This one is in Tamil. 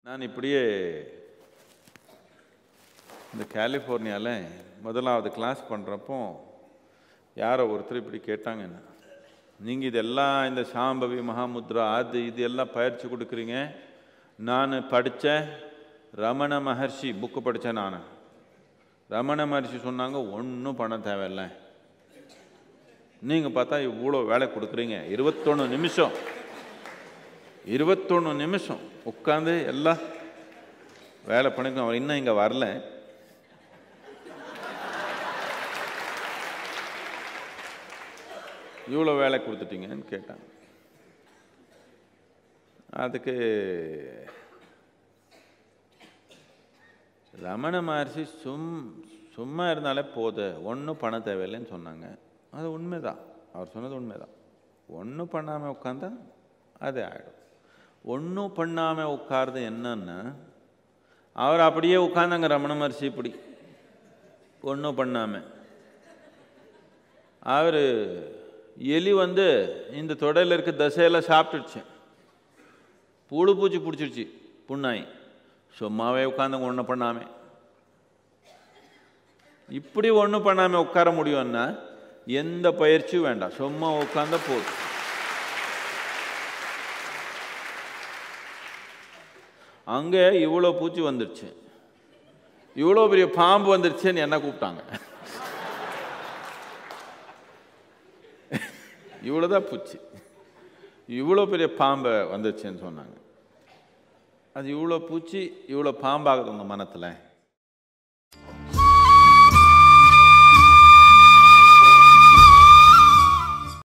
நான் இப்படியே இந்த கலிஃபோர்னியாவில் முதலாவது கிளாஸ் பண்ணுறப்போ யாரோ ஒருத்தர் இப்படி கேட்டாங்க என்ன நீங்கள் இதெல்லாம் இந்த சாம்பவி மகாமுத்ரா அது இது எல்லாம் பயிற்சி கொடுக்குறீங்க நான் படித்த ரமண மகர்ஷி புக்கு படித்தேன் நான் ரமண மகர்ஷி சொன்னாங்க ஒன்றும் பண்ண தேவையில்லை நீங்கள் பார்த்தா இவ்வளோ வேலை கொடுக்குறீங்க இருபத்தொன்று நிமிஷம் இருபத்தொன்று நிமிஷம் உட்காந்து எல்லாம் வேலை பண்ணிக்கணும் அவர் இன்னும் இங்கே வரல இவ்வளோ வேலை கொடுத்துட்டீங்கன்னு கேட்டாங்க அதுக்கு ரமண மகர்ஷி சும் சும்மா இருந்தாலே போது ஒன்றும் பண்ண தேவையில்லைன்னு சொன்னாங்க அது உண்மைதான் அவர் சொன்னது உண்மைதான் ஒன்றும் பண்ணாமல் உட்காந்தா அது ஆகிடும் ஒன்றும் பண்ணாமல் உட்கார்றது என்னன்னா அவர் அப்படியே உட்காந்தாங்க ரமண மகர்ஷி இப்படி ஒன்றும் பண்ணாமல் அவர் எலி வந்து இந்த தொடையில் இருக்க தசையெல்லாம் சாப்பிட்டுடுச்சு புழு பூச்சி பிடிச்சிருச்சு புண்ணாய் சும்மாவே உட்காந்து ஒன்றும் பண்ணாமல் இப்படி ஒன்றும் பண்ணாமல் உட்கார முடியும்னா எந்த பயிற்சியும் வேண்டாம் சும்மா உட்காந்த போதும் அங்கே இவ்வளோ பூச்சி வந்துடுச்சு இவ்வளோ பெரிய பாம்பு வந்துடுச்சுன்னு என்ன கூப்பிட்டாங்க இவ்வளோதான் பூச்சி இவ்வளோ பெரிய பாம்பை வந்துச்சுன்னு சொன்னாங்க அது இவ்வளோ பூச்சி இவ்வளோ பாம்பாகுது உங்கள் மனத்தில்